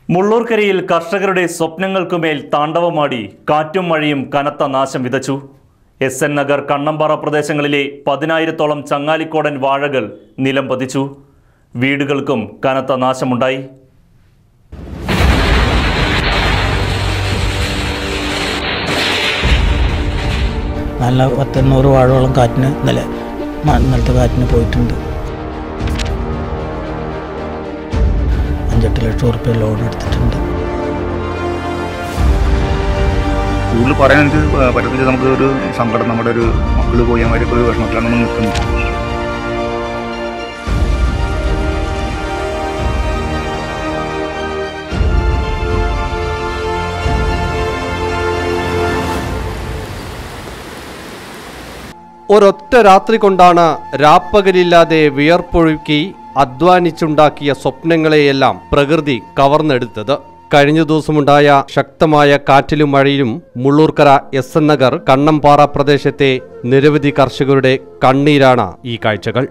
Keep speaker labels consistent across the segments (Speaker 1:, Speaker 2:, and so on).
Speaker 1: മുള്ളൂർക്കരയിൽ കർഷകരുടെ സ്വപ്നങ്ങൾക്കുമേൽ താണ്ഡവമാടി കാറ്റും മഴയും കനത്ത നാശം വിതച്ചു എസ് എൻ നഗർ കണ്ണമ്പാറ പ്രദേശങ്ങളിലെ പതിനായിരത്തോളം ചങ്ങാലിക്കോടൻ വാഴകൾ നിലം പതിച്ചു വീടുകൾക്കും കനത്ത നാശമുണ്ടായി
Speaker 2: നല്ല പത്തെണ്ണൂറ് വാഴയോളം കാറ്റിന് ഇന്നലെ മ- ഇന്നലത്തെ കാറ്റിന് പോയിട്ടുണ്ട് അഞ്ചെട്ട് ലക്ഷം ഉറുപ്പ്യ ലോൺ എടുത്തിട്ടുണ്ട്
Speaker 3: കൂടുതൽ പറയാൻ എനിക്ക് പറ്റത്തില്ല നമുക്ക് ഒരു സങ്കടം നമ്മുടെ ഒരു മക്കൾ പോയി അവരൊക്കെ ഒരു വിഷമത്തിലാണ് നമ്മൾ നിൽക്കുന്നത്
Speaker 4: ഒരൊറ്റ രാത്രി കൊണ്ടാണ് രാപ്പകലില്ലാതെ വിയർപ്പൊഴുക്കി അധ്വാനിച്ചുണ്ടാക്കിയ സ്വപ്നങ്ങളെയെല്ലാം പ്രകൃതി കവർന്നെടുത്തത് കഴിഞ്ഞ ദിവസമുണ്ടായ ശക്തമായ കാറ്റിലും മഴയിലും മുള്ളൂർക്കര എസ് എൻ നഗർ കണ്ണമ്പാറ പ്രദേശത്തെ നിരവധി കർഷകരുടെ കണ്ണീരാണ് ഈ കാഴ്ചകൾ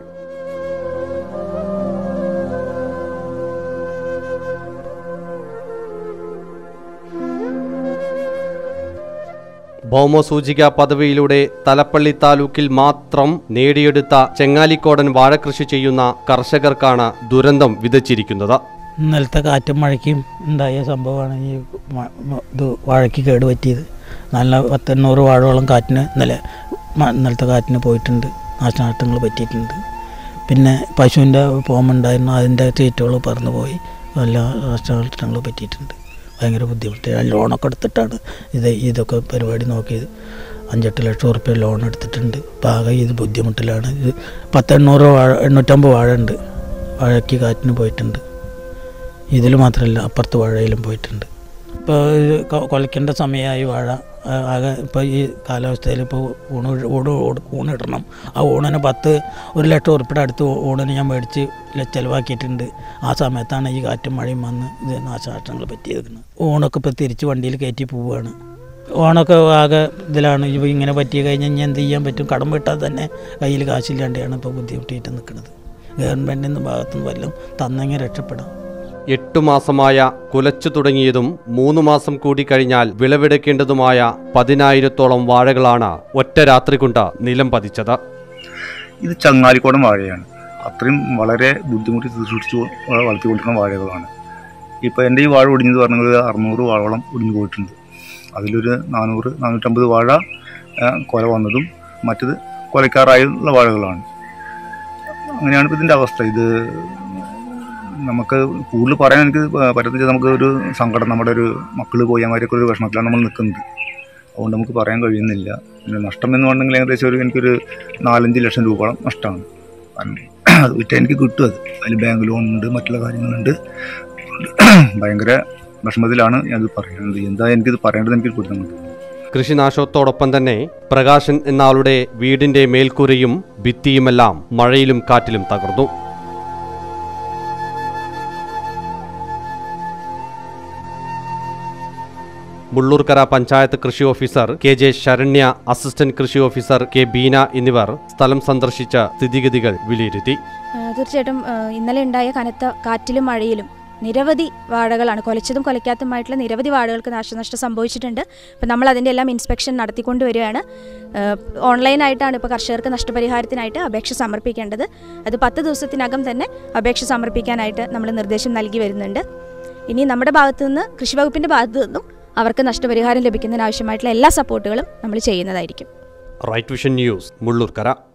Speaker 4: ഭൗമസൂചിക പദവിയിലൂടെ തലപ്പള്ളി താലൂക്കിൽ മാത്രം നേടിയെടുത്ത ചെങ്ങാലിക്കോടൻ വാഴകൃഷി ചെയ്യുന്ന കർഷകർക്കാണ് ദുരന്തം വിതച്ചിരിക്കുന്നത്
Speaker 2: ഇന്നലത്തെ കാറ്റും മഴയ്ക്കും ഉണ്ടായ സംഭവമാണ് ഈ മ- മ- ഇത് വാഴയ്ക്ക് കേട് പറ്റിയത് നല്ല പത്തെണ്ണൂറ് വാഴയോളം കാറ്റിന് ഇന്നലെ മ- ഇന്നലത്തെ കാറ്റിന് പോയിട്ടുണ്ട് നാശനഷ്ടങ്ങൾ പറ്റിയിട്ടുണ്ട് പിന്നെ പശുവിൻ്റെ പോമുണ്ടായിരുന്നു അതിൻ്റെ തീറ്റകൾ പറന്നു പോയി നല്ല നാശനഷ്ടങ്ങൾ പറ്റിയിട്ടുണ്ട് ഭയങ്കര ബുദ്ധിമുട്ട് ഞാൻ ലോണൊക്കെ എടുത്തിട്ടാണ് ഇത് ഇതൊക്കെ പരിപാടി നോക്കിയത് അഞ്ചെട്ട് ലക്ഷം ഉറുപ്പ്യ ലോൺ എടുത്തിട്ടുണ്ട് അപ്പോൾ ആകെ ഇത് ബുദ്ധിമുട്ടിലാണ് ഇത് പത്തെണ്ണൂറ് വാഴ എണ്ണൂറ്റമ്പത് വാഴ ഉണ്ട് വാഴയ്ക്ക് കാറ്റിന് പോയിട്ടുണ്ട് ഇതിൽ മാത്രമല്ല അപ്പുറത്ത് വാഴയിലും പോയിട്ടുണ്ട് ഇപ്പോൾ ഇത് കൊ- കൊലയ്ക്കേണ്ട സമയമായി വാഴ ആ, ആകെ ഇപ്പോൾ ഈ കാലാവസ്ഥയിൽ ഇപ്പോൾ ഊണ് ഊണ് ഊണ് ഊണിടണം ആ ഊണിന് പത്ത് ഒരു ലക്ഷം ഉറുപ്പിയുടെ അടുത്ത് ഊ- ഊണിന് ഞാൻ മേടിച്ച് ല- ചിലവാക്കിയിട്ടുണ്ട് ആ സമയത്താണ് ഈ കാറ്റും മഴയും വന്ന് ഇത് നാശനഷ്ടങ്ങൾ പറ്റിയിരിക്കുന്നത് ഊണൊക്കെ ഇപ്പോൾ തിരിച്ച് വണ്ടിയിൽ കയറ്റി പോവുകയാണ് ഓണൊക്കെ ആകെ ഇതിലാണ് ഇപ്പോൾ ഇങ്ങനെ പറ്റി കഴിഞ്ഞാൽ ഇനി എന്ത് ചെയ്യാൻ പറ്റും കടം വിട്ടാൽ തന്നെ കയ്യിൽ കാശില്ലാണ്ടാണ് ഇപ്പോൾ ബുദ്ധിമുട്ടിയിട്ട് നിൽക്കുന്നത് ഗവൺമെൻറ്റിൽ നിന്ന് ഭാഗത്തുനിന്ന് വല്ലതും തന്നെങ്കിൽ രക്ഷപ്പെടാം
Speaker 4: എട്ടു മാസമായ കുലച്ചു തുടങ്ങിയതും മൂന്ന് മാസം കൂടി കഴിഞ്ഞാൽ വിളവെടുക്കേണ്ടതുമായ പതിനായിരത്തോളം വാഴകളാണ് ഒറ്റ രാത്രി കൊണ്ട് നിലം പതിച്ചത്
Speaker 3: ഇത് ചങ്ങാലിക്കോടൻ വാഴയാണ് അത്രയും വളരെ ബുദ്ധിമുട്ടി സൂക്ഷിച്ച് വളർത്തിക്കൊണ്ടിരുന്ന വാഴകളാണ് ഇപ്പോൾ എൻ്റെ ഈ വാഴ ഒടിഞ്ഞത് പറഞ്ഞത് അറുന്നൂറ് വാഴോളം ഒടിഞ്ഞു പോയിട്ടുണ്ട് അതിലൊരു നാനൂറ് നാനൂറ്റമ്പത് വാഴ ആ, കൊല വന്നതും മറ്റത് കൊലക്കാറായുള്ള വാഴകളാണ് അങ്ങനെയാണ് ഇപ്പോൾ ഇതിൻ്റെ അവസ്ഥ ഇത് നമുക്ക് കൂടുതൽ പറയാൻ എനിക്ക് പറ്റത്തില്ല നമുക്ക് ഒരു സങ്കടം നമ്മുടെ ഒരു മക്കൾ പോയി അവരൊക്കെ ഒരു വിഷമത്തിലാണ് നമ്മൾ നിൽക്കുന്നത് അതുകൊണ്ട് നമുക്ക് പറയാൻ കഴിയുന്നില്ല പിന്നെ നഷ്ടം എന്ന് പറഞ്ഞെങ്കിൽ ഏകദേശം ഒരു എനിക്കൊരു നാലഞ്ച് ലക്ഷം രൂപയോളം നഷ്ടമാണ് കാരണം അത് വിറ്റാൽ എനിക്ക് കിട്ടും അത് അതിൽ ബാങ്ക് ലോൺ ഉണ്ട് മറ്റുള്ള കാര്യങ്ങളുണ്ട് ഭയങ്കര വിഷമത്തിലാണ് ഞാനത് പറയുന്നത് എന്താ എനിക്കിത് പറയേണ്ടത് എനിക്ക് ബുദ്ധിമുട്ട്
Speaker 4: കൃഷിനാശത്തോടൊപ്പം തന്നെ പ്രകാശൻ എന്ന ആളുടെ വീടിന്റെ മേൽക്കൂരയും ഭിത്തിയുമെല്ലാം മഴയിലും കാറ്റിലും തകർന്നു മുള്ളൂർക്കര പഞ്ചായത്ത് കൃഷി officer K J Saranya assistant കൃഷി ഓഫീസർ കെ ബീന എന്നിവർ സ്ഥലം സന്ദർശിച്ച സ്ഥിതിഗതികൾ വിലയിരുത്തി
Speaker 5: ആ, തീർച്ചയായിട്ടും ആ, ഇന്നലെ ഉണ്ടായ കനത്ത കാറ്റിലും മഴയിലും നിരവധി വാഴകളാണ് കൊലച്ചതും കൊലയ്ക്കാത്തതുമായിട്ടുള്ള നിരവധി വാഴകൾക്ക് നാശനഷ്ടം സംഭവിച്ചിട്ടുണ്ട് അപ്പോൾ നമ്മൾ അതിൻ്റെ എല്ലാം ഇൻസ്പെക്ഷൻ നടത്തിക്കൊണ്ട് വരികയാണ് ആ, ഓൺലൈനായിട്ടാണ് ഇപ്പോൾ കർഷകർക്ക് നഷ്ടപരിഹാരത്തിനായിട്ട് അപേക്ഷ സമർപ്പിക്കേണ്ടത് അത് പത്ത് ദിവസത്തിനകം തന്നെ അപേക്ഷ സമർപ്പിക്കാനായിട്ട് നമ്മൾ നിർദ്ദേശം നൽകി വരുന്നുണ്ട് ഇനി നമ്മുടെ ഭാഗത്തു നിന്ന് കൃഷി വകുപ്പിൻ്റെ ഭാഗത്തു നിന്നും അവർക്ക് നഷ്ടപരിഹാരം ലഭിക്കുന്നതിന് ആവശ്യമായിട്ടുള്ള എല്ലാ സപ്പോർട്ടുകളും നമ്മൾ ചെയ്യുന്നതായിരിക്കും
Speaker 4: റൈറ്റ് വിഷൻ ന്യൂസ് മുള്ളൂർക്കര